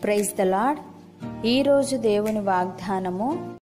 praise the lord ఈరోజు దేవుని వాగ్దానము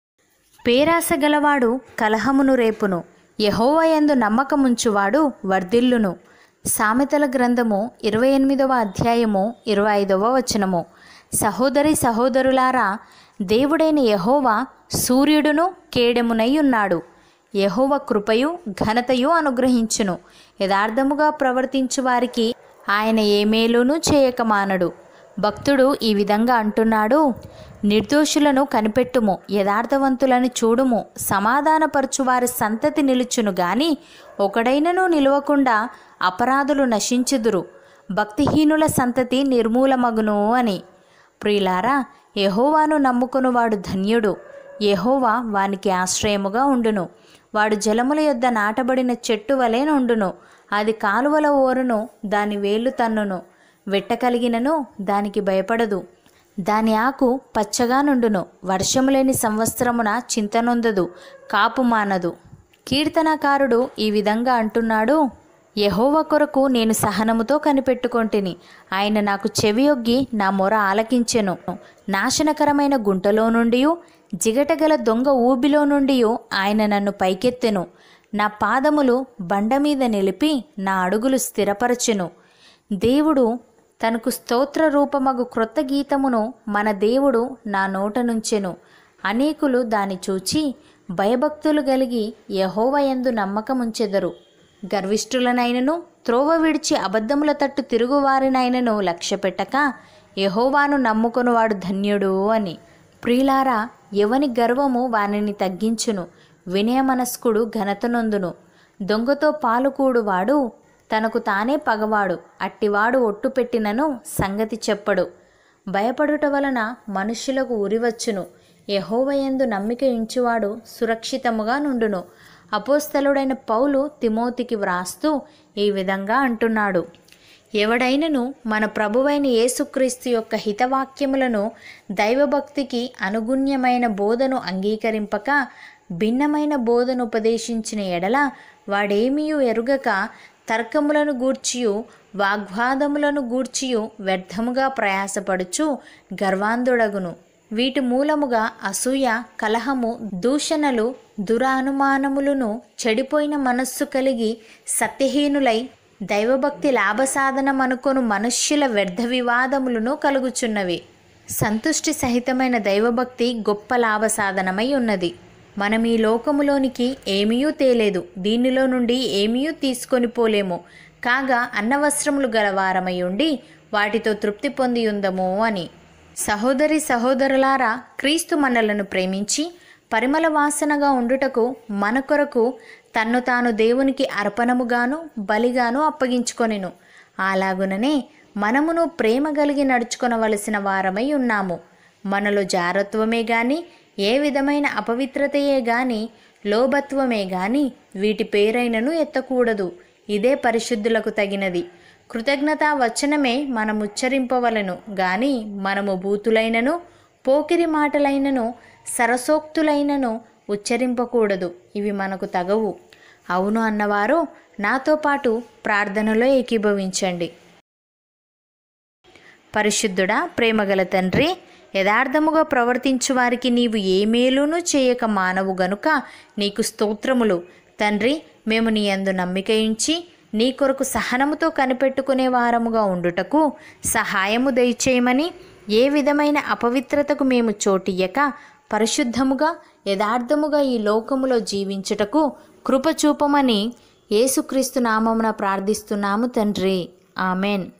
పేరాస గలవాడు కలహమును రేపును యహోవయందు నమ్మకముంచువాడు వర్ధిల్లును సామెతల గ్రంథము ఇరవై ఎనిమిదవ అధ్యాయము ఇరవై ఐదవ వచనము సహోదరి సహోదరులారా దేవుడైన యహోవా సూర్యుడును కేడెమునై ఉన్నాడు యహోవ కృపయు ఘనతయు అనుగ్రహించును యథార్థముగా ప్రవర్తించు వారికి ఆయన ఏ మేలును చేయక మానడు భక్తుడు ఈ విధంగా అంటున్నాడు నిర్దోషులను కనిపెట్టుము యథార్థవంతులను చూడుము సమాధానపరచు వారి సంతతి నిలుచును గాని ఒకడైనను నిలవకుండా అపరాధులు నశించుదురు భక్తిహీనుల సంతతి నిర్మూలమగును అని ప్రియులారా యహోవాను నమ్ముకొనువాడు ధన్యుడు యెహోవా వానికి ఆశ్రయముగా ఉండును వాడు జలముల యొద్ద నాటబడిన చెట్టు వలె నుండును అది కాలువల ఓరును దాని వేళ్ళు తన్నును వెట్ట కలిగినను దానికి భయపడదు దాని ఆకు పచ్చగా నుండును వర్షము లేని సంవత్సరమున చింతనొందదు కాపు మానదు కీర్తనకారుడు ఈ విధంగా అంటున్నాడు యహోవ కొరకు నేను సహనముతో కనిపెట్టుకొంటిని ఆయన నాకు చెవియొగ్గి నా మొర ఆలకించెను నాశనకరమైన గుంటలో నుండి జిగటగల దొంగ ఊబిలో నుండి ఆయన నన్ను పైకెత్తెను నా పాదములు బండ మీద నిలిపి నా అడుగులు స్థిరపరచెను దేవుడు తనకు స్తోత్ర రూపమగు క్రొత్త గీతమును మన దేవుడు నా నోట నుంచెను అనేకులు దాని చూచి భయభక్తులు కలిగి యహోవయందు నమ్మకముంచెదరు గర్విష్ఠులనైనను త్రోవ విడిచి అబద్ధముల తట్టు తిరుగువారినైనను లక్ష్యపెట్టక యహోవాను నమ్ముకొనువాడు ధన్యుడు అని ప్రియులారా ఎవని గర్వము వానిని తగ్గించును వినయమనస్కుడు ఘనతనొందును దొంగతో పాలుకూడువాడు తనకు తానే పగవాడు అట్టివాడు ఒట్టు పెట్టినను సంగతి చెప్పడు భయపడుట వలన మనుష్యులకు ఉరివచ్చును యహోవయందు నమ్మిక ఇంచువాడు సురక్షితముగా నుండును అపోస్తలుడైన పౌలు తిమోతికి వ్రాస్తూ ఈ విధంగా అంటున్నాడు ఎవడైనను మన ప్రభువైన యేసుక్రీస్తు యొక్క హితవాక్యములను దైవభక్తికి అనుగుణ్యమైన బోధను అంగీకరింపక భిన్నమైన బోధను ఉపదేశించిన ఎడల వాడేమియూ ఎరుగక తర్కములను గూర్చియు వాగ్వాదములను గూర్చియు వ్యర్థముగా ప్రయాసపడుచు గర్వాంధుడగును వీటి మూలముగా అసూయ కలహము దూషణలు దురానుమానములను చెడిపోయిన మనస్సు కలిగి సత్యహీనులై దైవభక్తి లాభసాధనమనుకొను మనుష్యుల వ్యర్థ వివాదములను కలుగుచున్నవి సంతుష్టి సహితమైన దైవభక్తి గొప్ప లాభసాధనమై ఉన్నది మనం ఈ లోకములోనికి ఏమీయూ తేలేదు దీనిలో నుండి ఏమీయూ తీసుకొని పోలేము కాగా అన్నవస్త్రములు గలవారమై ఉండి వాటితో తృప్తి పొంది ఉందము అని సహోదరి సహోదరులారా క్రీస్తు మనలను ప్రేమించి పరిమళ వాసనగా ఉండుటకు మన కొరకు తన్ను తాను దేవునికి అర్పణముగాను బలిగాను అప్పగించుకొనెను అలాగుననే మనమును ప్రేమ కలిగి నడుచుకొనవలసిన వారమై ఉన్నాము మనలో జారత్వమే గాని ఏ విధమైన అపవిత్రతయే గాని లోభత్వమే గాని వీటి పేరైనను ఎత్తకూడదు ఇదే పరిశుద్ధులకు తగినది కృతజ్ఞతా వచనమే మనం ఉచ్చరింపవలను గాని మనము బూతులైనను పోకిరి మాటలైనను సరసోక్తులైనను ఉచ్చరింపకూడదు ఇవి మనకు తగవు అవును అన్నవారు నాతో పాటు ప్రార్థనలో ఏకీభవించండి పరిశుద్ధుడా ప్రేమగల తండ్రి యథార్థముగా ప్రవర్తించు వారికి నీవు ఏ మేలును చేయక మానవు గనుక నీకు స్తోత్రములు తండ్రి మేము నీ అందు నమ్మిక ఉంచి నీ కొరకు సహనముతో కనిపెట్టుకునే వారముగా ఉండుటకు సహాయము దయచేయమని ఏ విధమైన అపవిత్రతకు మేము చోటియ్యక పరిశుద్ధముగా యథార్థముగా ఈ లోకములో జీవించుటకు కృప చూపమని యేసుక్రీస్తు నామమున ప్రార్థిస్తున్నాము తండ్రి ఆమెన్